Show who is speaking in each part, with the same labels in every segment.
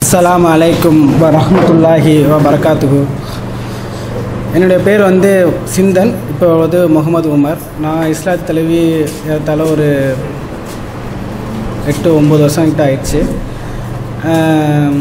Speaker 1: அஸ்ஸலாமு அலைக்கும் வரஹ்மத்துல்லாஹி வபரகாத்துஹு என்னுடைய பேர் வந்து சிந்தன் இப்போ வந்து முகமது உமர் நான் இஸ்லாத் தலைவி ஏறத்தாழ ஒரு எட்டு ஒம்பது வருஷம் கிட்ட ஆயிடுச்சு ஆம்,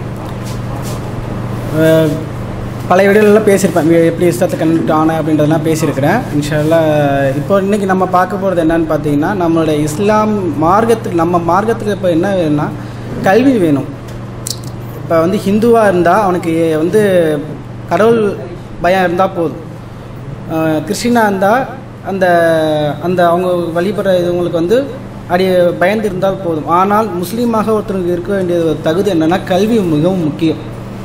Speaker 1: அஹ், பழைய வீடியோலலாம் பேசியிருப்பேன் வி- எப்படி இஸ்லாத்தை கண்டுட்டு ஆனேன் அப்படின்றதெல்லாம் பேசியிருக்கிறேன் இன்ஷால்லா இப்போ இன்றைக்கி நம்ம பார்க்க போகிறது என்னன்னு பார்த்தீங்கன்னா நம்மளுடைய இஸ்லாம் மார்க்கத்துக்கு நம்ம மார்க்கத்துக்கு இப்போ என்ன வேணும்னா கல்வி வேணும் இப்போ வந்து ஹிந்துவாக இருந்தால் அவனுக்கு வந்து கடவுள் பயம் இருந்தால் போதும் கிறிஸ்டினாக இருந்தால் அந்த அந்த அவங்க வழிபடுற இதுவங்களுக்கு வந்து அடி பயந்து இருந்தால் போதும் ஆனால் முஸ்லீமாக ஒருத்தருக்கு இருக்க வேண்டிய ஒரு தகுதி என்னென்னா கல்வி மிகவும் முக்கியம்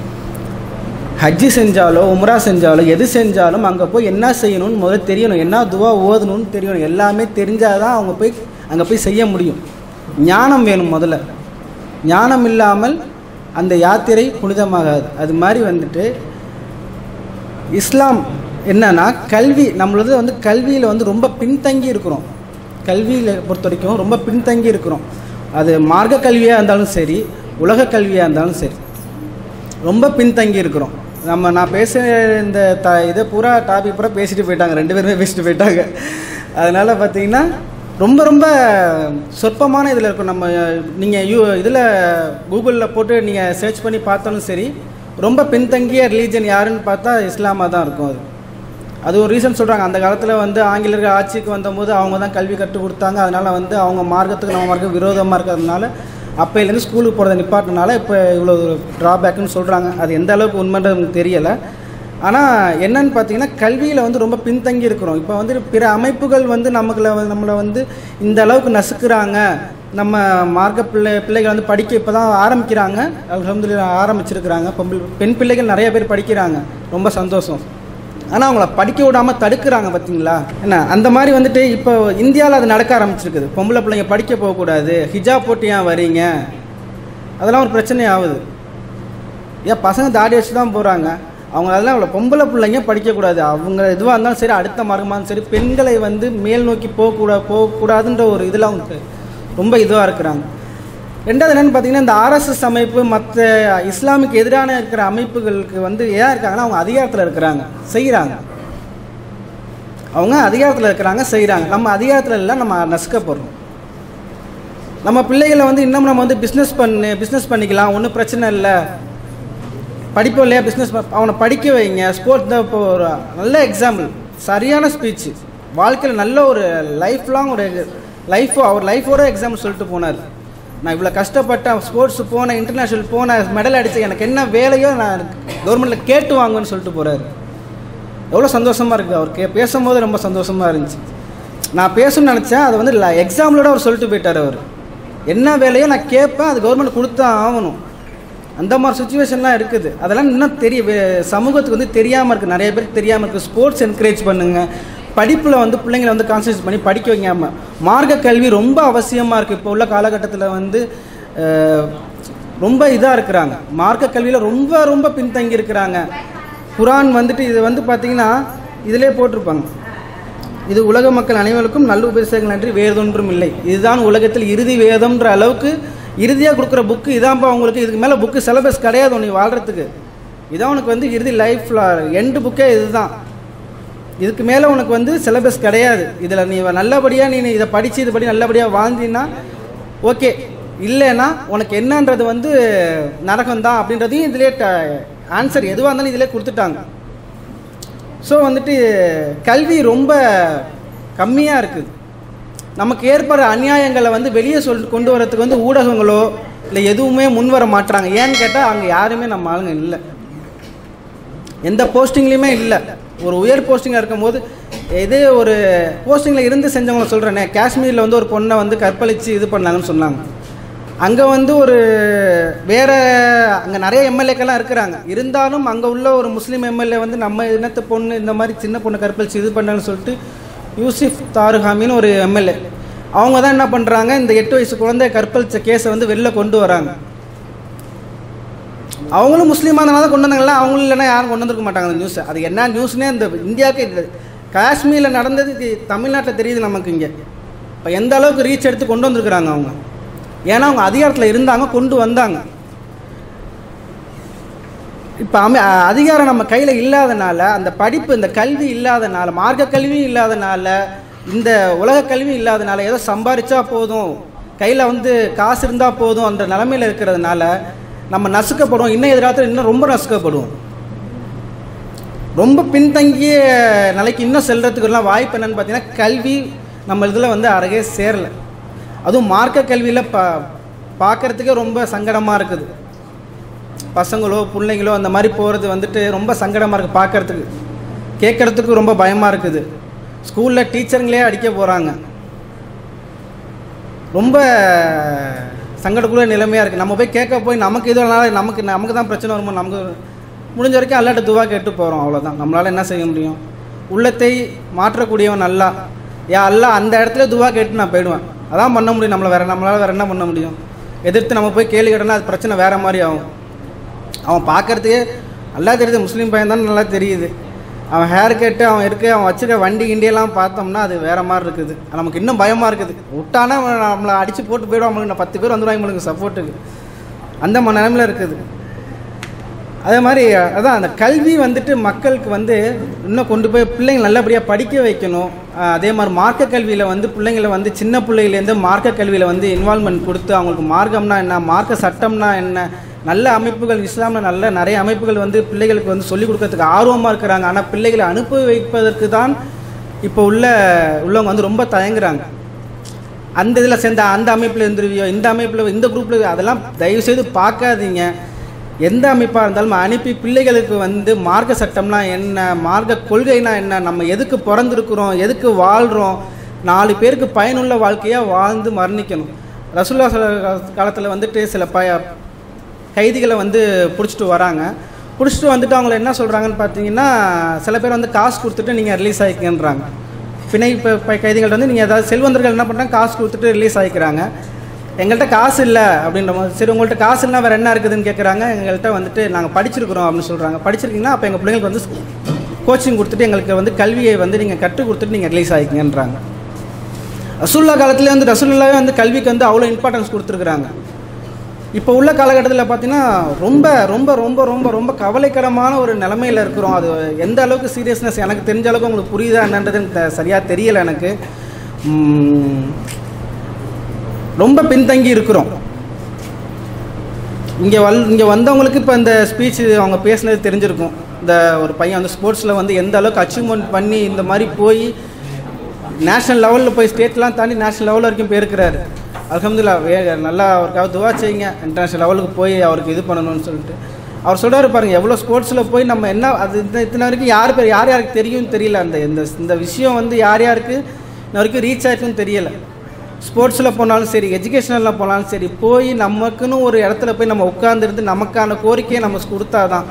Speaker 1: ஹஜ்ஜி செஞ்சாலோ உம்ரா செஞ்சாலோ எது செஞ்சாலும் அங்கே போய் என்ன செய்யணும்னு முதல்ல தெரியணும் என்ன துவா ஓதணும்னு தெரியணும் எல்லாமே தெரிஞ்சால் தான் அவங்க போய் அங்கே போய் செய்ய முடியும் ஞானம் வேணும் முதல்ல ஞானம் இல்லாமல் அந்த யாத்திரை புனிதமாகாது அது மாதிரி வந்துட்டு இஸ்லாம் என்னன்னா கல்வி நம்மளது வந்து கல்வியில் வந்து ரொம்ப பின்தங்கி இருக்கிறோம் கல்வியில் பொறுத்த வரைக்கும் ரொம்ப பின்தங்கி இருக்கிறோம் அது மார்க்க கல்வியாக இருந்தாலும் சரி உலக கல்வியாக இருந்தாலும் சரி ரொம்ப பின்தங்கி இருக்கிறோம் நம்ம நான் பேச இந்த த இதை பூரா டாபிக் பூரா பேசிட்டு போயிட்டாங்க ரெண்டு பேருமே பேசிட்டு போயிட்டாங்க அதனால் பார்த்தீங்கன்னா ரொம்ப ரொம்ப சொற்பமான இதில் இருக்கும் நம்ம நீங்கள் யூ இதில் கூகுளில் போட்டு நீங்கள் சர்ச் பண்ணி பார்த்தாலும் சரி ரொம்ப பின்தங்கிய ரிலீஜன் யாருன்னு பார்த்தா இஸ்லாமாக தான் இருக்கும் அது அது ஒரு ரீசன் சொல்கிறாங்க அந்த காலத்தில் வந்து ஆங்கிலேயர்கள் ஆட்சிக்கு வந்தபோது அவங்க தான் கல்வி கற்றுக் கொடுத்தாங்க அதனால் வந்து அவங்க மார்க்கத்துக்கு நம்ம மார்க்கம் விரோதமாக இருக்கிறதுனால அப்பையிலேருந்து ஸ்கூலுக்கு போகிறத நிப்பாட்டினால இப்போ இவ்வளோ ட்ராபேக்குன்னு சொல்கிறாங்க அது எந்த அளவுக்கு உண்மைன்றது நமக்கு தெரியலை ஆனால் என்னன்னு பார்த்தீங்கன்னா கல்வியில் வந்து ரொம்ப பின்தங்கி இருக்கிறோம் இப்போ வந்து பிற அமைப்புகள் வந்து நமக்குள்ள வந்து- நம்மளை வந்து இந்த அளவுக்கு நசுக்குறாங்க நம்ம மார்க்க பிள்ளை பிள்ளைகள் வந்து படிக்க இப்போ தான் ஆரம்பிக்கிறாங்க அல்ஹம்துலில்லாஹ் ஆரம்பிச்சிருக்கிறாங்க பொம்பளை பெண் பிள்ளைகள் நிறைய பேர் படிக்கிறாங்க ரொம்ப சந்தோஷம் ஆனால் அவங்கள படிக்க விடாமல் தடுக்கிறாங்க பார்த்தீங்களா என்ன அந்த மாதிரி வந்துட்டு இப்போ இந்தியாவில் அது நடக்க ஆரம்பிச்சிருக்குது பொம்பளை பிள்ளைங்க படிக்க போகக்கூடாது ஹிஜாப் போட்டு ஏன் வரீங்க அதெல்லாம் ஒரு பிரச்சனை ஆகுது ஏன் பசங்க தாடி வச்சு தான் போகிறாங்க அவங்க அதெல்லாம் அவ்வளோ பொம்பளை பிள்ளைங்க படிக்கக்கூடாது அவங்க இதுவாக இருந்தாலும் சரி அடுத்த மார்க்கமாக இருந்தாலும் சரி பெண்களை வந்து மேல் நோக்கி போகக்கூடாது போகக்கூடாதுன்ற ஒரு இதில் அவங்க ரொம்ப இதுவாக இருக்கிறாங்க ரெண்டாவது என்னென்னு பார்த்தீங்கன்னா இந்த ஆர்எஸ்எஸ் அமைப்பு மற்ற இஸ்லாமுக்கு எதிரான இருக்கிற அமைப்புகளுக்கு வந்து ஏன் இருக்காங்கன்னா அவங்க அதிகாரத்தில் இருக்கிறாங்க செய்கிறாங்க அவங்க அதிகாரத்தில் இருக்கிறாங்க செய்கிறாங்க நம்ம அதிகாரத்தில் இல்லை நம்ம நசுக்கப்படுறோம் நம்ம பிள்ளைகளை வந்து இன்னும் நம்ம வந்து பிஸ்னஸ் பண்ணு பிஸ்னஸ் பண்ணிக்கலாம் ஒன்றும் பிரச்சனை இல்லை படிப்பு இல்லையா பிஸ்னஸ் அவனை படிக்க வைங்க ஸ்போர்ட்ஸ் தான் இப்போ ஒரு நல்ல எக்ஸாம்பிள் சரியான ஸ்பீச் வாழ்க்கையில் நல்ல ஒரு லைஃப் லாங் ஒரு லைஃப் அவர் லைஃபோட எக்ஸாம்பிள் சொல்லிட்டு போனார் நான் இவ்வளோ கஷ்டப்பட்டேன் ஸ்போர்ட்ஸ் போனேன் இன்டர்நேஷ்னல் போனேன் மெடல் அடித்தேன் எனக்கு என்ன வேலையோ நான் கவர்மெண்ட்டில் கேட்டு வாங்குவேன்னு சொல்லிட்டு போகிறாரு எவ்வளோ சந்தோஷமாக இருக்குது அவர் கே பேசும்போது ரொம்ப சந்தோஷமாக இருந்துச்சு நான் பேசணும்னு நினச்சேன் அதை வந்து எக்ஸாம்பிளோட அவர் சொல்லிட்டு போயிட்டார் அவர் என்ன வேலையோ நான் கேட்பேன் அது கவர்மெண்ட் கொடுத்தா ஆகணும் அந்த மாதிரி சுச்சுவேஷன்லாம் இருக்குது அதெல்லாம் இன்னும் தெரிய வே- சமூகத்துக்கு வந்து தெரியாமல் இருக்குது நிறைய பேருக்கு தெரியாமல் இருக்குது ஸ்போர்ட்ஸ் என்கரேஜ் பண்ணுங்கள் படிப்பில் வந்து பிள்ளைங்களை வந்து கான்சன்ட்ரேட் பண்ணி படிக்க வைக்காம மார்க்க கல்வி ரொம்ப அவசியமாக இருக்குது இப்போ உள்ள காலகட்டத்தில் வந்து அஹ், ரொம்ப இதாக இருக்கிறாங்க மார்க்க கல்வியில் ரொம்ப ரொம்ப பின்தங்கி இருக்கிறாங்க குரான் வந்துட்டு இது வந்து பார்த்தீங்கன்னா இதிலே போட்டிருப்பாங்க இது உலக மக்கள் அனைவருக்கும் நல்ல உபதேசங்கள் நன்றி வேறொன்றும் இல்லை இதுதான் உலகத்தில் இறுதி வேதம்ன்ற அளவுக்கு இறுதியாக கொடுக்குற புக்கு இதான்ப்பா உங்களுக்கு இதுக்கு மேலே புக்கு சிலபஸ் கிடையாது உனக்கு வாழ்கிறதுக்கு இதான் உனக்கு வந்து இறுதி லைஃப்பில் எண்டு புக்கே இதுதான் இதுக்கு மேலே உனக்கு வந்து சிலபஸ் கிடையாது இதில் நீ நல்லபடியாக நீ இதை படித்து இது படி நல்லபடியாக வாழ்ந்தீன்னா ஓகே இல்லைன்னா உனக்கு என்னன்றது வந்து நரகம் தான் அப்படின்றதையும் இதிலே ஆன்சர் எதுவாக இருந்தாலும் இதிலே கொடுத்துட்டாங்க ஸோ வந்துட்டு கல்வி ரொம்ப கம்மியாக இருக்குது நமக்கு ஏற்படுற அநியாயங்களை வந்து வெளியே சொல் கொண்டு வரதுக்கு வந்து ஊடகங்களோ இல்லை எதுவுமே முன் வர மாட்றாங்க ஏன்னு கேட்டால் அங்கே யாருமே நம்ம ஆளுங்க இல்லை எந்த போஸ்டிங்லேயுமே இல்லை ஒரு உயர் போஸ்டிங்காக இருக்கும்போது இதே ஒரு போஸ்டிங்கில் இருந்து செஞ்சவங்கள சொல்கிறேனே காஷ்மீரில் வந்து ஒரு பொண்ணை வந்து கற்பழித்து இது பண்ணாங்கன்னு சொன்னாங்க அங்கே வந்து ஒரு வேற அங்கே நிறைய எம்எல்ஏக்கெல்லாம் இருக்கிறாங்க இருந்தாலும் அங்கே உள்ள ஒரு முஸ்லீம் எம்எல்ஏ வந்து நம்ம இனத்து பொண்ணு இந்த மாதிரி சின்ன பொண்ணு கற்பழிச்சு இது பண்ணாங்கன்னு சொல்லிட்டு யூசிஃப் தாருஹாமின்னு ஒரு எம்எல்ஏ அவங்க தான் என்ன பண்ணுறாங்க இந்த எட்டு வயசு குழந்தை கற்பழிச்ச கேஸை வந்து வெளில கொண்டு வராங்க அவங்களும் முஸ்லீமாக இருந்தனால கொண்டு வந்தாங்களா அவங்களும் இல்லைன்னா யாரும் கொண்டு வந்திருக்க மாட்டாங்க அந்த நியூஸை அது என்ன நியூஸ்னே இந்த இந்தியாவுக்கு இது காஷ்மீரில் நடந்தது இது தமிழ்நாட்டில் தெரியுது நமக்கு இங்கே இப்போ எந்த அளவுக்கு ரீச் எடுத்து கொண்டு வந்திருக்கிறாங்க அவங்க ஏன்னா அவங்க அதிகாரத்தில் இருந்தாங்க கொண்டு வந்தாங்க இப்போ அமை அ- அதிகாரம் நம்ம கையில் இல்லாதனால அந்த படிப்பு இந்த கல்வி இல்லாதனால மார்க்க கல்வி இல்லாதனால இந்த உலக கல்வி இல்லாதனால ஏதோ சம்பாரிச்சா போதும் கையில் வந்து காசு இருந்தால் போதும் அந்த நிலமையில இருக்கிறதுனால நம்ம நசுக்கப்படுவோம் இன்னும் எதிராத்தில் இன்னும் ரொம்ப நசுக்கப்படுவோம் ரொம்ப பின்தங்கிய நிலைக்கு இன்னும் செல்றதுக்குலாம் வாய்ப்பு என்னன்னு பார்த்தீங்கன்னா கல்வி நம்ம இதில் வந்து அருகே சேரலை அதுவும் மார்க்க கல்வியில் பா பார்க்கறதுக்கே ரொம்ப சங்கடமாக இருக்குது பசங்களோ பிள்ளைங்களோ அந்த மாதிரி போகிறது வந்துட்டு ரொம்ப சங்கடமாக இருக்குது பார்க்கறதுக்கு கேட்குறதுக்கு ரொம்ப பயமாக இருக்குது ஸ்கூலில் டீச்சருங்களே அடிக்க போகிறாங்க ரொம்ப சங்கடக்குள்ள நிலைமையாக இருக்குது நம்ம போய் கேட்க போய் நமக்கு இதனால நமக்கு நமக்கு தான் பிரச்சனை வருமோ நமக்கு முடிஞ்ச வரைக்கும் அல்லாட்ட துவா கேட்டு போகிறோம் அவ்வளோதான் நம்மளால் என்ன செய்ய முடியும் உள்ளத்தை மாற்றக்கூடியவன் அல்லா யா அல்லா அந்த இடத்துல துவா கேட்டு நான் போயிடுவேன் அதான் பண்ண முடியும் நம்மளை வேற நம்மளால் வேற என்ன பண்ண முடியும் எதிர்த்து நம்ம போய் கேள்வி கேட்டோம்னா அது பிரச்சனை வேற மாதிரி ஆகும் அவன் பார்க்கறதுக்கே நல்லா தெரியுது முஸ்லீம் பையன் தான் நல்லா தெரியுது அவன் ஹேர் கட்டு அவன் இருக்கு அவன் வச்சிருக்க வண்டி கிண்டியெல்லாம் பார்த்தோம்னா அது வேற மாதிரி இருக்குது நமக்கு இன்னும் பயமாக இருக்குது விட்டானா அவன் நம்மளை அடித்து போட்டு போயிடும் அவங்களுக்கு பத்து பேர் வந்துடுவாங்க நம்மளுக்கு சப்போர்ட்டுக்கு அந்த ம நிலமையில இருக்குது அதே மாதிரி அதான் அந்த கல்வி வந்துட்டு மக்களுக்கு வந்து இன்னும் கொண்டு போய் பிள்ளைங்க நல்லபடியாக படிக்க வைக்கணும் அஹ் அதே மாதிரி மார்க்க கல்வியில் வந்து பிள்ளைங்களை வந்து சின்ன பிள்ளையிலேருந்து மார்க்க கல்வியில் வந்து இன்வால்மெண்ட் கொடுத்து அவங்களுக்கு மார்க்கம்னா என்ன மார்க்க சட்டம்னா என்ன நல்ல அமைப்புகள் இஸ்லாமில் நல்ல நிறைய அமைப்புகள் வந்து பிள்ளைகளுக்கு வந்து சொல்லிக் கொடுக்கறதுக்கு ஆர்வமாக இருக்கிறாங்க ஆனால் பிள்ளைகளை அனுப்பி வைப்பதற்கு தான் இப்போ உள்ள உள்ளவங்க வந்து ரொம்ப தயங்குறாங்க அந்த இதில் சேர்ந்த அந்த அமைப்பில் இருந்துருவியோ இந்த அமைப்பில் இந்த குரூப்பில் அதெல்லாம் தயவு செய்து பார்க்காதீங்க எந்த அமைப்பாக இருந்தாலும் அனுப்பி பிள்ளைகளுக்கு வந்து மார்க்க சட்டம்னா என்ன மார்க்க கொள்கைனா என்ன நம்ம எதுக்கு பிறந்திருக்கிறோம் எதுக்கு வாழ்கிறோம் நாலு பேருக்கு பயனுள்ள வாழ்க்கையாக வாழ்ந்து மரணிக்கணும் ரசுல்லா காலத்தில் வந்துட்டு சில பய கைதிகளை வந்து பிடிச்சிட்டு வராங்க பிடிச்சிட்டு வந்துட்டு அவங்கள என்ன சொல்கிறாங்கன்னு பார்த்தீங்கன்னா சில பேர் வந்து காசு கொடுத்துட்டு நீங்கள் ரிலீஸ் ஆகிக்கன்றாங்க பிணை ப- ப- கைதிகள் வந்து நீங்கள் ஏதாவது செல்வந்தர்கள் என்ன பண்ணுறாங்க காசு கொடுத்துட்டு ரிலீஸ் ஆகிக்கிறாங்க எங்கள்கிட்ட காசு இல்லை அப்படின்ற மாதிரி சரி உங்கள்கிட்ட காசு இல்லை வேறு என்ன இருக்குதுன்னு கேட்குறாங்க எங்கள்கிட்ட வந்துட்டு நாங்கள் படிச்சிருக்கிறோம் அப்படின்னு சொல்கிறாங்க படிச்சிருக்கீங்கன்னா அப்போ எங்கள் பிள்ளைங்களுக்கு வந்து கோச்சிங் கொடுத்துட்டு எங்களுக்கு வந்து கல்வியை வந்து நீங்கள் கற்றுக் கொடுத்துட்டு நீங்கள் ரிலீஸ் ஆகிக்கங்கன்றாங்க ரசூல்லா காலத்துலேயே வந்து ரசூல்லாவே வந்து கல்விக்கு வந்து அவ்வளோ இம்பார்ட்டன்ஸ் கொடுத்துருக்குறாங்க இப்போ உள்ள காலகட்டத்தில் பார்த்தீங்கன்னா ரொம்ப ரொம்ப ரொம்ப ரொம்ப ரொம்ப கவலைக்கிடமான ஒரு நிலமையில இருக்கிறோம் அது எந்த அளவுக்கு சீரியஸ்னஸ் எனக்கு தெரிஞ்ச அளவுக்கு உங்களுக்கு புரியுதா என்னன்றது எனக்கு த- சரியா தெரியல எனக்கு உம், ரொம்ப பின்தங்கி இருக்கிறோம் இங்கே வல் இங்கே வந்தவங்களுக்கு இப்போ இந்த ஸ்பீச் அவங்க பேசுனது தெரிஞ்சிருக்கும் இந்த ஒரு பையன் வந்து ஸ்போர்ட்ஸில் வந்து எந்த அளவுக்கு அச்சீவ்மெண்ட் பண்ணி இந்த மாதிரி போய் நேஷ்னல் லெவலில் போய் ஸ்டேட்லாம் தாண்டி நேஷ்னல் லெவல் வரைக்கும் போயிருக்கிறாரு அல்ஹம்துலில்லா வே நல்லா அவருக்காக துவா செய்யுங்க இன்டர்நேஷ்னல் லெவலுக்கு போய் அவருக்கு இது பண்ணணும்னு சொல்லிட்டு அவர் சொல்றாரு பாருங்க எவ்வளோ ஸ்போர்ட்ஸில் போய் நம்ம என்ன அது இந்த இத்தனை வரைக்கும் யார் பேர் யார் யாருக்கு தெரியும்னு தெரியல அந்த இந்த இந்த விஷயம் வந்து யார் யாருக்கு இன்ன வரைக்கும் ரீச் ஆயிருக்குன்னு தெரியல ஸ்போர்ட்ஸில் போனாலும் சரி எஜுகேஷனில் போனாலும் சரி போய் நமக்குன்னு ஒரு இடத்துல போய் நம்ம உட்காந்துருந்து நமக்கான கோரிக்கையை நம்ம கொடுத்தாதான்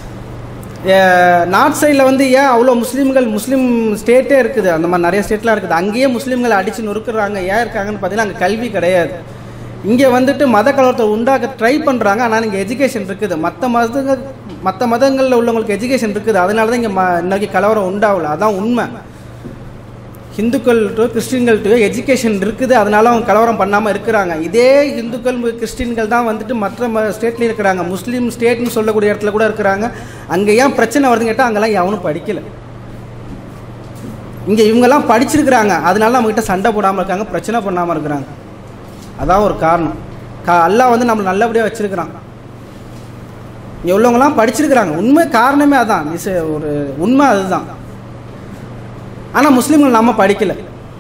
Speaker 1: நார்த் சைடில் வந்து ஏன் அவ்வளோ முஸ்லீம்கள் முஸ்லீம் ஸ்டேட்டே இருக்குது அந்த மாதிரி நிறைய ஸ்டேட்லாம் இருக்குது அங்கேயே முஸ்லீம்கள் அடித்து நொறுக்குறாங்க ஏன் இருக்காங்கன்னு பார்த்தீங்கன்னா அங்கே கல்வி கிடையாது இங்கே வந்துட்டு மத கலவரத்தை உண்டாக்க ட்ரை பண்ணுறாங்க ஆனால் இங்கே எஜுகேஷன் இருக்குது மற்ற மதங்கள் மற்ற மதங்களில் உள்ளவங்களுக்கு எஜுகேஷன் இருக்குது அதனால தான் இங்கே ம இன்னைக்கு கலவரம் உண்டாகல அதான் உண்மை ஹிந்துக்கள்கிட்ட கிறிஸ்டின்கள்கிட்ட எஜுகேஷன் இருக்குது அதனால அவங்க கலவரம் பண்ணாமல் இருக்கிறாங்க இதே இந்துக்கள் கிறிஸ்டின்கள் தான் வந்துட்டு மற்ற ஸ்டேட்லேயும் இருக்கிறாங்க முஸ்லீம் ஸ்டேட்னு சொல்லக்கூடிய இடத்துல கூட இருக்கிறாங்க அங்கே ஏன் பிரச்சனை வருதுன்னு கேட்டால் அங்கெல்லாம் எவனும் படிக்கல இங்கே இவங்கெல்லாம் படிச்சிருக்கிறாங்க அதனால நம்மகிட்ட சண்டை போடாமல் இருக்காங்க பிரச்சனை பண்ணாமல் இருக்கிறாங்க அதான் ஒரு காரணம் கா அல்லாஹ் வந்து நம்மளை நல்லபடியாக வச்சிருக்கிறான் இங்கே உள்ளவங்கலாம் படிச்சிருக்கிறாங்க உண்மை காரணமே அதான் மிஸ் ஒரு உண்மை அதுதான் ஆனால் முஸ்லீம்கள் நம்ம படிக்கல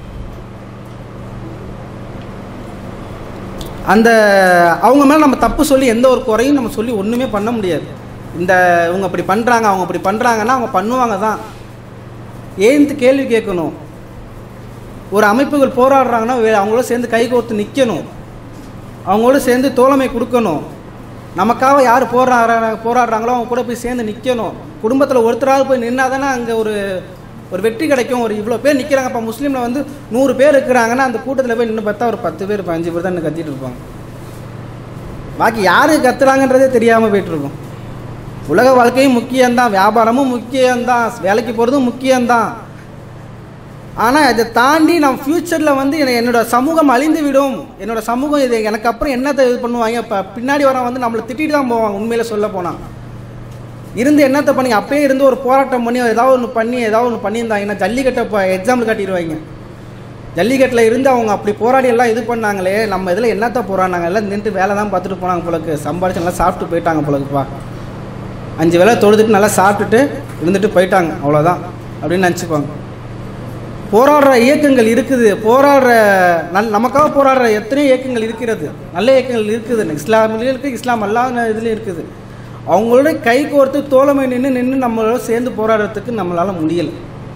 Speaker 1: அந்த அவங்க மேலே நம்ம தப்பு சொல்லி எந்த ஒரு குறையும் நம்ம சொல்லி ஒன்றுமே பண்ண முடியாது இந்த இவங்க அப்படி பண்ணுறாங்க அவங்க அப்படி பண்ணுறாங்கன்னா அவங்க பண்ணுவாங்க தான் ஏந்து கேள்வி கேட்கணும் ஒரு அமைப்புகள் போராடுறாங்கன்னா வே- அவங்களோட சேர்ந்து கைகோர்த்து நிற்கணும் அவங்களோட சேர்ந்து தோழமை கொடுக்கணும் நமக்காக யார் போராடுறாங்க போராடுறாங்களோ அவங்க கூட போய் சேர்ந்து நிற்கணும் குடும்பத்தில் ஒருத்தராவது போய் நின்னா தானே அங்கே ஒரு ஒரு வெற்றி கிடைக்கும் ஒரு இவ்வளோ பேர் நிற்கிறாங்க இப்போ முஸ்லீமில் வந்து நூறு பேர் இருக்கிறாங்கன்னா அந்த கூட்டத்தில் போய் நின்று பார்த்தா ஒரு பத்து பேர் பதினஞ்சு பேர் தான் நின்னு கத்திட்டு இருப்பாங்க பாக்கி யாரு கத்துறாங்கன்றதே தெரியாமல் போயிட்டு இருக்கும் உலக வாழ்க்கையும் முக்கியம்தான் வியாபாரமும் முக்கியம்தான் வேலைக்கு போகிறதும் முக்கியம்தான் ஆனால் இதை தாண்டி நம்ம ஃப்யூச்சரில் வந்து என்ன- என்னோட சமூகம் அழிந்து விடும் என்னோட சமூகம் இது எனக்கு அப்புறம் என்னத்தை இது பண்ணுவாங்க இப்போ பின்னாடி வரவன் வந்து நம்மளை திட்டிட்டு தான் போவாங்க உண்மையில சொல்ல போனால் இருந்து என்னத்தை பண்ணி அப்பயே இருந்து ஒரு போராட்டம் பண்ணி ஏதாவது ஒன்று பண்ணி ஏதாவது ஒன்று பண்ணியிருந்தாங்கன்னா ஜல்லிக்கட்டை இப்போ எக்ஸாம்பிள் காட்டிடுவாங்க ஜல்லிக்கட்டில் இருந்து அவங்க அப்படி போராடி எல்லாம் இது பண்ணாங்களே நம்ம இதில் என்னத்த போராடினாங்க எல்லாம் நின்று வேலை தான் பார்த்துட்டு போனாங்க போலக்கு சம்பாதிச்சு நல்லா சாப்பிட்டு போயிட்டாங்க போலக்குப்பா அஞ்சு வேளை தொழுதுட்டு நல்லா சாப்பிட்டுட்டு இருந்துட்டு போயிட்டாங்க அவ்வளோதான் அப்படின்னு நினச்சிப்பாங்க போராடுற இயக்கங்கள் இருக்குது போராடுற நல் நமக்காக போராடுற எத்தனையோ இயக்கங்கள் இருக்கிறது நல்ல இயக்கங்கள் இருக்குது இஸ்லாமிலையும் இருக்குது இஸ்லாம் அல்லாத இதுலேயும் இருக்குது அவங்களோட கை கோர்த்து தோழமை நின்று நின்று நம்மளோட சேர்ந்து போராடுறதுக்கு நம்மளால் முடியலை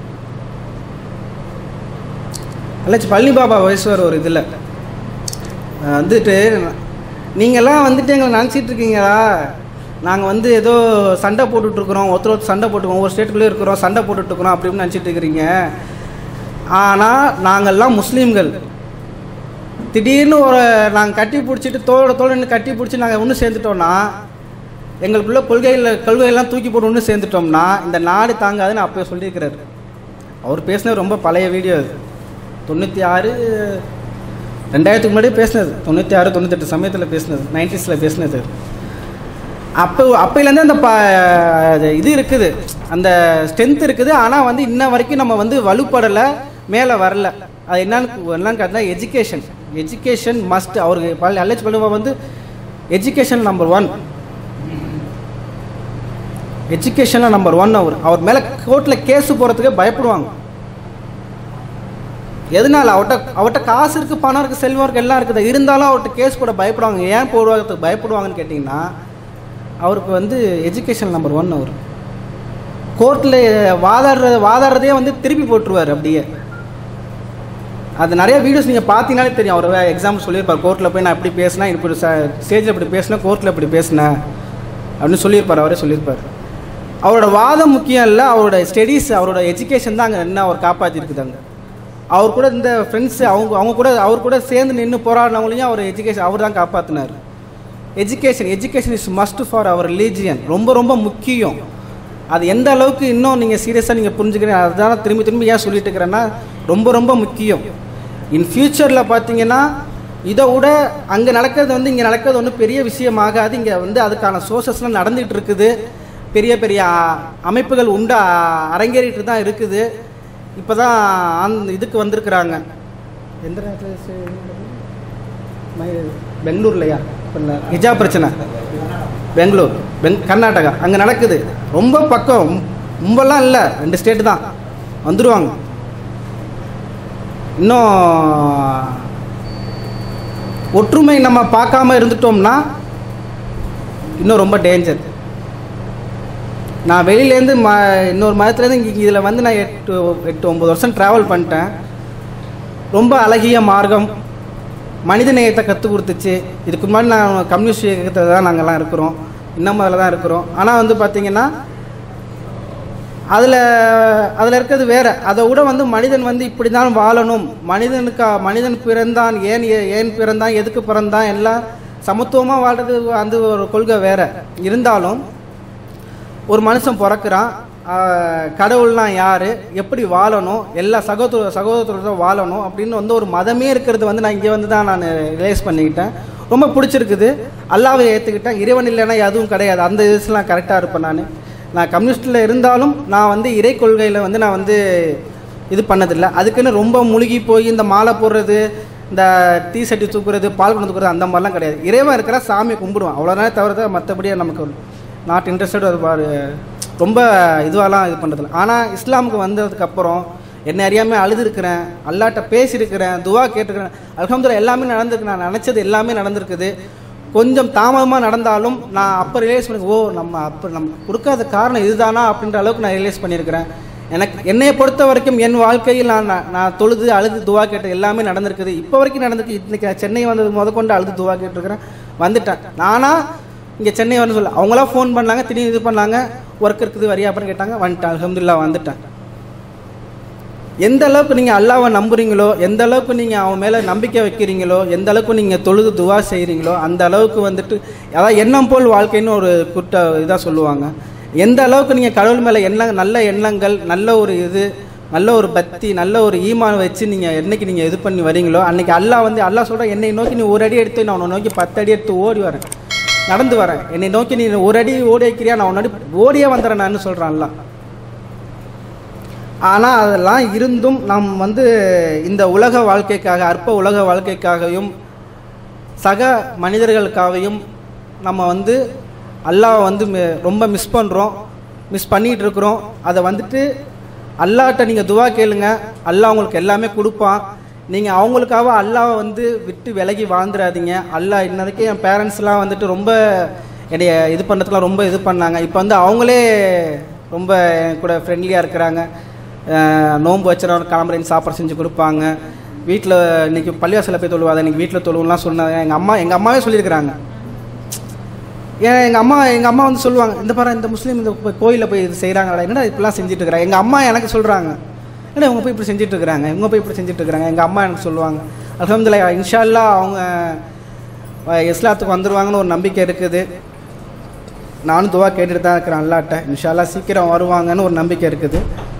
Speaker 1: அல்லாச்சு பழனி பாபா வயசுவர் ஒரு இதில் வந்துட்டு நீங்கள்லாம் வந்துட்டு எங்களை நினச்சிட்டு இருக்கீங்களா நாங்கள் வந்து ஏதோ சண்டை போட்டுட்ருக்குறோம் ஒருத்தர் ஒருத்தர் சண்டை போட்டுக்கோம் ஒவ்வொரு ஸ்டேட்டுக்குள்ளே இருக்கிறோம் சண்டை போட்டுட்ருக்குறோம் அப்படின்னு நினச்சிட்டு இருக்கிறீங்க ஆனால் நாங்கள்லாம் முஸ்லீம்கள் திடீர்னு ஒரு நாங்கள் கட்டி பிடிச்சிட்டு தோளோட தோல் நின்று கட்டி பிடிச்சி நாங்கள் ஒன்று சேர்ந்துட்டோம்னா எங்களுக்குள்ள கொள்கையில் கொள்கையெல்லாம் தூக்கி போட்டு ஒன்று சேர்ந்துட்டோம்னா இந்த நாடு தாங்காதுன்னு அப்போ சொல்லியிருக்கிறாரு அவர் பேசினது ரொம்ப பழைய வீடியோ அது தொண்ணூற்றி ஆறு ரெண்டாயிரத்துக்கு முன்னாடியே பேசினது தொண்ணூற்றி ஆறு தொண்ணூத்தெட்டு சமயத்தில் பேசினது நைன்டிஸில் பேசினது அப்போ அப்போலேருந்து அந்த ப அது இது இருக்குது அந்த ஸ்ட்ரென்த் இருக்குது ஆனால் வந்து இன்ன வரைக்கும் நம்ம வந்து வலுப்படலை மேலே வரல அது என்னன்னு என்னன்னு கேட்டால் எஜுகேஷன் எஜுகேஷன் மஸ்ட் அவருக்கு பல அல்லச்சு பல்லுவா வந்து எஜுகேஷன் நம்பர் ஒன் எஜுகேஷனில் நம்பர் ஒன் அவர் அவர் மேலே கோர்ட்டில் கேஸ் போகிறதுக்கு பயப்படுவாங்க எதனால அவர்கிட்ட அவர்கிட்ட காசு இருக்குது பணம் இருக்குது செல்வம் இருக்குது எல்லாம் இருக்குது இருந்தாலும் அவர்கிட்ட கேஸ் போட பயப்படுவாங்க ஏன் போடுவாங்கிறதுக்கு பயப்படுவாங்கன்னு கேட்டிங்கன்னா அவருக்கு வந்து எஜுகேஷன் நம்பர் ஒன் அவர் கோர்ட்டில் வாதாடுற வாதாடுறதே வந்து திருப்பி போட்டுருவார் அப்படியே அது நிறைய வீடியோஸ் நீங்கள் பார்த்தீங்கனாலே தெரியும் அவர் எக்ஸாம்பிள் சொல்லியிருப்பார் கோர்ட்டில் போய் நான் இப்படி பேசினேன் இப்படி ஸ்டேஜில் இப்படி பேசினேன் கோர்ட்டில் இப்படி பேசினேன் அப்படின்னு சொல்லியிருப்பார் அவரே சொல்லியிருப்பார் அவரோட வாதம் முக்கியம் இல்லை அவரோட ஸ்டடீஸ் அவரோட எஜுகேஷன் தான் அங்கே என்ன அவர் காப்பாற்றிருக்குது அங்கே அவர் கூட இந்த ஃப்ரெண்ட்ஸ் அவங்க அவங்க கூட அவர் கூட சேர்ந்து நின்று போராடினவங்களையும் அவர் எஜுகேஷன் அவர் தான் காப்பாற்றினார் education education is must for அவர் ரிலீஜியன் ரொம்ப ரொம்ப முக்கியம் அது எந்த அளவுக்கு இன்னும் நீங்கள் சீரியஸாக நீங்கள் புரிஞ்சுக்கிறீங்க அதுதான் திரும்பி திரும்பி ஏன் சொல்லிட்டு இருக்கிறேன்னா ரொம்ப ரொம்ப முக்கியம் இன் ஃப்யூச்சரில் பார்த்தீங்கன்னா இதை விட அங்கே நடக்கிறது வந்து இங்கே நடக்கிறது ஒன்றும் பெரிய விஷயமாகாது இங்கே வந்து அதுக்கான சோர்சஸ்லாம் நடந்துகிட்டு இருக்குது பெரிய பெரிய அ- அமைப்புகள் உண்டா அரங்கேறிட்டு தான் இருக்குது இப்போ தான் அந்த இதுக்கு வந்திருக்கிறாங்க எந்த நேரத்தில் பெங்களூர்லையா ஹிஜா பிரச்சனை பெங்களூர் பெங் கர்நாடகா அங்கே நடக்குது ரொம்ப பக்கம் ரொம்பலாம் இல்லை ரெண்டு ஸ்டேட்டு தான் வந்துடுவாங்க இன்னும் ஒற்றுமை நம்ம பார்க்காம இருந்துட்டோம்னா இன்னும் ரொம்ப டேஞ்சர் நான் வெளியிலேருந்து ம இன்னொரு மதத்துலேருந்து இங்கே இதில் வந்து நான் எட்டு எட்டு ஒம்பது வருஷம் ட்ராவல் பண்ணிட்டேன் ரொம்ப அழகிய மார்க்கம் மனித நேயத்தை கற்றுக் கொடுத்துச்சு இதுக்கு முன்னாடி நான் கம்யூனிஸ்ட் இயக்கத்தை தான் நாங்கள்லாம் இருக்கிறோம் இன்னமும் அதில் தான் இருக்கிறோம் ஆனால் வந்து பார்த்திங்கன்னா அதில் அதில் இருக்கிறது வேற அதை விட வந்து மனிதன் வந்து இப்படி தான் வாழணும் மனிதனுக்கா மனிதன் பிறந்தான் ஏன் ஏ- ஏன் பிறந்தான் எதுக்கு பிறந்தான் எல்லாம் சமத்துவமாக வாழ்றது அந்த ஒரு கொள்கை வேற இருந்தாலும் ஒரு மனுஷன் பிறக்கிறான் ஆஹ், கடவுள்னா யார் எப்படி வாழணும் எல்லா சகோதர சகோதரத்தோட வாழணும் அப்படின்னு வந்து ஒரு மதமே இருக்கிறது வந்து நான் இங்கே வந்து தான் நான் ரிலைஸ் பண்ணிக்கிட்டேன் ரொம்ப பிடிச்சிருக்குது அல்லாவை ஏற்றுக்கிட்டேன் இறைவன் இல்லைன்னா எதுவும் கிடையாது அந்த இதுலாம் கரெக்டாக இருப்பேன் நான் நான் கம்யூனிஸ்டில் இருந்தாலும் நான் வந்து இறை கொள்கையில் வந்து நான் வந்து இது பண்ணதில்லை அதுக்குன்னு ரொம்ப முழுகி போய் இந்த மாலை போடுறது இந்த டீ சட்டி தூக்குறது பால் கொண்டு தூக்குறது அந்த மாதிரிலாம் கிடையாது இறைவன் இருக்கிற சாமியை கும்பிடுவான் அவ்வளோதானே தவிர மற்றபடியே நமக்கு நாட் இன்ட்ரெஸ்டட் அது பாரு ரொம்ப இதுவாலாம் இது பண்ணுறதில்ல ஆனால் இஸ்லாமுக்கு வந்ததுக்கப்புறம் என்னை அறியாமல் அழுதுருக்கிறேன் அல்லாட்ட பேசியிருக்கிறேன் துவா கேட்டிருக்கிறேன் அல்ஹம்துலில்லாஹ் எல்லாமே நடந்திருக்கு நான் நினச்சது எல்லாமே நடந்திருக்குது கொஞ்சம் தாமதமாக நடந்தாலும் நான் அப்போ ரியலைஸ் பண்ணி ஓ நம்ம அப்போ நம்ம கொடுக்காத காரணம் இதுதானா அப்படின்ற அளவுக்கு நான் ரியலைஸ் பண்ணியிருக்கிறேன் எனக்கு என்னையை பொறுத்த வரைக்கும் என் வாழ்க்கையில் நான் நான் நான் தொழுது அழுது துவா கேட்டது எல்லாமே நடந்திருக்குது இப்போ வரைக்கும் நடந்திருக்கு இன்னைக்கு நான் சென்னை வந்தது முத கொண்டு அழுது துவா கேட்டிருக்கிறேன் வந்துட்டேன் நானா இங்கே சென்னை வந்து சொல்ல அவங்களா ஃபோன் பண்ணாங்க திடீர்னு இது பண்ணாங்க ஒர்க் இருக்குது வரியா அப்புறம் கேட்டாங்க வந்துட்டேன் அல்ஹம்துலில்லாஹ் வந்துட்டேன் எந்த அளவுக்கு நீங்கள் அல்லாவை நம்புறீங்களோ எந்த அளவுக்கு நீங்கள் அவன் மேலே நம்பிக்கை வைக்கிறீங்களோ எந்த அளவுக்கு நீங்கள் தொழுது துவா செய்கிறீங்களோ அந்த அளவுக்கு வந்துட்டு அதாவது எண்ணம் போல் வாழ்க்கைன்னு ஒரு குட்ட இதாக சொல்லுவாங்க எந்த அளவுக்கு நீங்கள் கடவுள் மேலே எண்ண நல்ல எண்ணங்கள் நல்ல ஒரு இது நல்ல ஒரு பக்தி நல்ல ஒரு ஈமான் வச்சு நீங்கள் என்னைக்கு நீங்கள் இது பண்ணி வரீங்களோ அன்னைக்கு அல்லாஹ் வந்து அல்லாஹ் சொல்கிற என்னை நோக்கி நீ ஒரு அடி எடுத்து நான் உன்னை நோக்கி பத்து அடி எடுத்து ஓடி வரேன் நடந்து வரேன் என்னை நோக்கி நீ ஒரு அடி ஓடி வைக்கிறியா நான் உன்னடி ஓடியே வந்துடுறேன் நான் சொல்கிறான்ல ஆனால் அதெல்லாம் இருந்தும் நாம் வந்து இந்த உலக வாழ்க்கைக்காக அற்ப உலக வாழ்க்கைக்காகவும் சக மனிதர்களுக்காகவும் நம்ம வந்து அல்லாஹ் வந்து மி- ரொம்ப மிஸ் பண்ணுறோம் மிஸ் பண்ணிகிட்டு இருக்கிறோம் அதை வந்துட்டு அல்லாஹ்ட்ட நீங்கள் துவா கேளுங்க அல்லாஹ் உங்களுக்கு எல்லாமே கொடுப்பான் நீங்கள் அவங்களுக்காக அல்லாஹ் வந்து விட்டு விலகி வாழ்ந்துடாதீங்க அல்லாஹ் இன்னதைக்கு என் பேரண்ட்ஸ்லாம் வந்துட்டு ரொம்ப என்னைய இது பண்ணுறதுலாம் ரொம்ப இது பண்ணாங்க இப்போ வந்து அவங்களே ரொம்ப என் கூட ஃப்ரெண்ட்லியாக இருக்கிறாங்க அஹ் நோன்பு வச்சுறவங்க கிளம்புறேன் சாப்பாடு செஞ்சு கொடுப்பாங்க வீட்டில் இன்னைக்கு பள்ளிவாசலில் போய் தொழுவாத இன்னைக்கு வீட்டில் தொழுவலாம் சொன்னாங்க எங்கள் அம்மா எங்கள் அம்மாவே சொல்லியிருக்கிறாங்க ஏன் எங்கள் அம்மா எங்கள் அம்மா வந்து சொல்லுவாங்க இந்த பாரு இந்த முஸ்லீம் இந்த கோயிலில் போய் இது செய்கிறாங்களா என்னடா இப்படிலாம் செஞ்சுட்டு இருக்கிறாங்க எங்கள் அம்மா எனக்கு சொல்கிறாங்க ஏன்னா இவங்க போய் இப்படி செஞ்சுட்டு இருக்கிறாங்க இவங்க போய் இப்படி செஞ்சுட்டு இருக்கிறாங்க எங்கள் அம்மா எனக்கு சொல்லுவாங்க அல்ஹம்துலில்லாஹ் இன்ஷா அல்லாஹ் அவங்க அஹ், இஸ்லாத்துக்கு வந்துருவாங்கன்னு ஒரு நம்பிக்கை இருக்குது நானும் துவா கேட்டுட்டு தான் இருக்கிறேன் அல்லாட்ட இன்ஷா அல்லாஹ் சீக்கிரம் வருவாங்கன்னு ஒரு நம்பிக்கை இருக்குது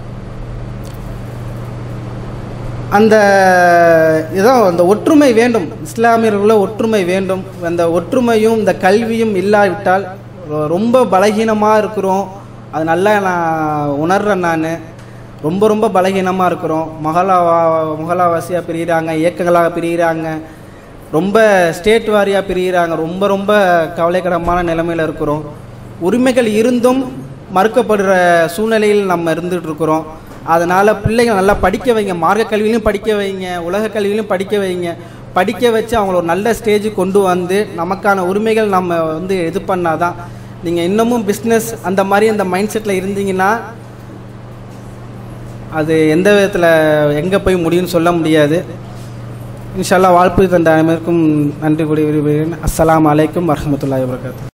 Speaker 1: அந்த இதான் அந்த ஒற்றுமை வேண்டும் இஸ்லாமியர்களுள்ள ஒற்றுமை வேண்டும் அந்த ஒற்றுமையும் இந்த கல்வியும் இல்லாவிட்டால் ரொ- ரொம்ப பலகீனமாக இருக்கிறோம் அது நல்லா நான் உணர்றேன் நான் ரொம்ப ரொம்ப பலகீனமாக இருக்கிறோம் மகளா முகலாவாசியாக பிரிகிறாங்க இயக்கங்களாக பிரிகிறாங்க ரொம்ப ஸ்டேட் வாரியாக பிரிகிறாங்க ரொம்ப ரொம்ப கவலைக்கிடமான நிலைமையில் இருக்கிறோம் உரிமைகள் இருந்தும் மறுக்கப்படுற சூழ்நிலையில் நம்ம இருந்துகிட்டு இருக்கிறோம் அதனால் பிள்ளைங்க நல்லா படிக்க வைங்க மார்க்க கல்வியிலையும் படிக்க வைங்க உலக கல்வியிலையும் படிக்க வைங்க படிக்க வச்சு அவங்கள ஒரு நல்ல ஸ்டேஜுக்கு கொண்டு வந்து நமக்கான உரிமைகள் நம்ம வந்து இது பண்ணாதான் நீங்கள் இன்னமும் பிஸ்னஸ் அந்த மாதிரி அந்த மைண்ட் செட்டில் இருந்தீங்கன்னா அது எந்த விதத்தில் எங்கே போய் முடியும்னு சொல்ல முடியாது இன்ஷால்லா வாழ்ப்பு தந்த அனைவருக்கும் நன்றி கூறி விரும்புகிறேன் அஸ்ஸலாமு அலைக்கும் வரஹ்மத்துல்லாஹி வபரகாத்துஹு